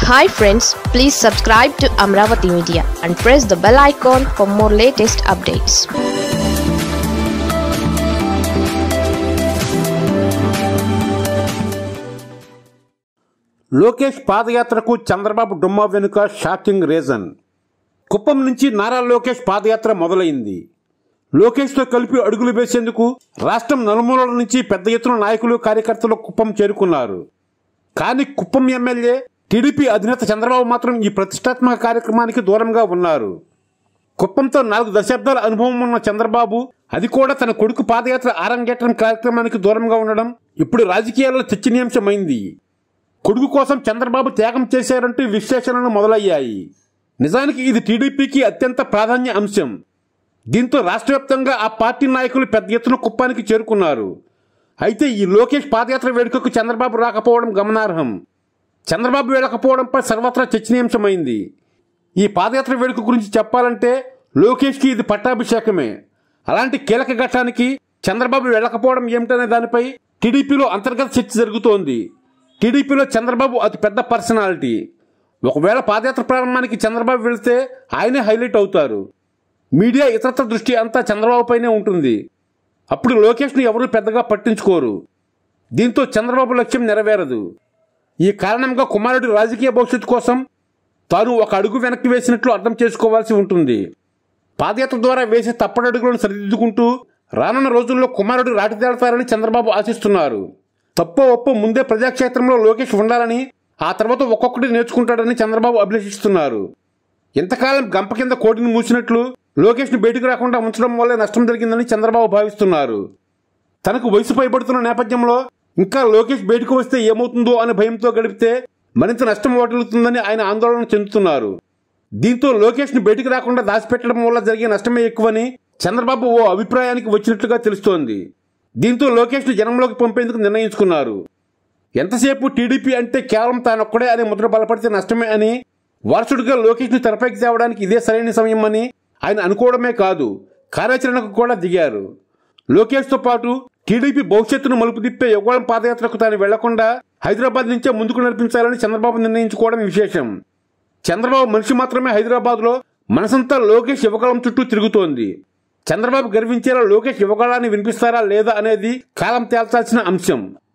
hi friends please subscribe to Amaravati media and press the bell icon for more latest updates Lokesh పాదయాత్రకు చంద్రబాబు డుమ్మా వెనుక shocking reason Kuppam నుంచి నారా లోకేష్ పాదయాత్ర మొదలైంది లోకేష్తో కలిపి అడుగులు వేసేందుకు రాష్ట్రం నలుమూలల నుంచి పెద్ద ఎత్తున నాయకులు కార్యకర్తలు కుప్పం చేరుకున్నారు కానీ కుప్పం ఎమ్మెల్యే టీడీపీ అధినేత చంద్రబాబు మాత్రం ఈ ప్రతిష్టాత్మక కార్యక్రమానికి దూరంగా ఉన్నారు కుప్పంతో నాలుగు దశాబ్దాల అనుభవం ఉన్న చంద్రబాబు అది కూడా తన కొడుకు పాదయాత్ర ఆరంగేట్రం కార్యక్రమానికి దూరంగా ఉండడం ఇప్పుడు రాజకీయాల్లో చర్చనీయాంశమైంది కొడుకు కోసం చంద్రబాబు త్యాగం చేశారంటూ విశ్లేషణలు మొదలయ్యాయి నిజానికి ఇది టీడీపీకి అత్యంత ప్రాధాన్య అంశం దీంతో రాష్ట్ర వ్యాప్తంగా ఆ పార్టీ నాయకులు పెద్ద ఎత్తున కుప్పానికి చేరుకున్నారు అయితే ఈ లోకేష్ పాదయాత్ర వేడుకకు చంద్రబాబు రాకపోవడం గమనార్హం చంద్రబాబు వెళ్ళకపోవడంపై సర్వత్రా చర్చనీయాంశమైంది ఈ పాదయాత్ర వేడుక గురించి చెప్పాలంటే లోకేష్కి ఇది పట్టాభిషేకమే అలాంటి కీలక ఘట్టానికి చంద్రబాబు వెళ్ళకపోవడం ఏమిటనే దానిపై టీడీపీలో అంతర్గత చర్చ జరుగుతోంది టీడీపీలో చంద్రబాబు అతి పెద్ద పర్సనాలిటీ ఒకవేళ పాదయాత్ర ప్రారంభానికి చంద్రబాబు వెళితే ఆయనే హైలైట్ అవుతారు మీడియా ఇతరత్ర దృష్టి అంతా చంద్రబాబు పైనే ఉంటుంది అప్పుడు లోకేష్ను ఎవరూ పెద్దగా పట్టించుకోరు దీంతో చంద్రబాబు లక్ష్యం నెరవేరదు ఈ కారణంగా కుమారుడి రాజకీయ భవిష్యత్తు కోసం తాను ఒక అడుగు వెనక్కి వేసినట్లు అర్థం చేసుకోవాల్సి ఉంటుంది పాదయాత్ర ద్వారా వేసే తప్పడడుగులను సరిదిద్దుకుంటూ రానున్న రోజుల్లో కుమారుడు రాటిదేడతారని చంద్రబాబు ఆశిస్తున్నారు తప్పో ఒప్పో ముందే ప్రజాక్షేత్రంలో లోకేష్ ఉండాలని ఆ తర్వాత ఒక్కొక్కటి నేర్చుకుంటాడని చంద్రబాబు అభిలషిస్తున్నారు ఇంతకాలం గంప కింద కోటిని మూసినట్లు లోకేష్ను బయటకు రాకుండా ఉంచడం వల్లే నష్టం జరిగిందని చంద్రబాబు భావిస్తున్నారు తనకు వయసు పైబడుతున్న నేపథ్యంలో ఇంకా లోకేష్ బయటకు వస్తే ఏమవుతుందో అనే భయంతో గడిపితే మరింత నష్టం వాటిల్లుతుందని ఆయన ఆందోళన చెందుతున్నారు దీంతో లోకేష్ను బయటికి రాకుండా దాచిపెట్టడం వల్ల జరిగే నష్టమే ఎక్కువని చంద్రబాబు ఓ అభిప్రాయానికి వచ్చినట్లుగా తెలుస్తోంది దీంతో లోకేష్ను జనంలోకి పంపేందుకు నిర్ణయించుకున్నారు ఎంతసేపు టీడీపీ అంటే కేవలం తానొక్కడే అనే ముద్ర బలపడితే నష్టమే అని వారసుడిగా లోకేష్ను తెరపైకి తేవడానికి ఇదే సరైన సమయం అని ఆయన అనుకోవడమే కాదు కార్యాచరణకు కూడా దిగారు లోకేష్తో పాటు టీడీపీ భవిష్యత్తును మలుపు తిప్పే యుగళం పాదయాత్రకు తాను వెళ్లకుండా హైదరాబాద్ నుంచే ముందుకు నడిపించాలని చంద్రబాబు నిర్ణయించుకోవడం విశేషం చంద్రబాబు మనిషి మాత్రమే హైదరాబాద్లో మనసంతా లోకేష్ యువకాలం చుట్టూ తిరుగుతోంది చంద్రబాబు గర్వించేలా లోకేష్ యువకాలాన్ని వినిపిస్తారా లేదా అనేది కాలం తేల్చాల్సిన అంశం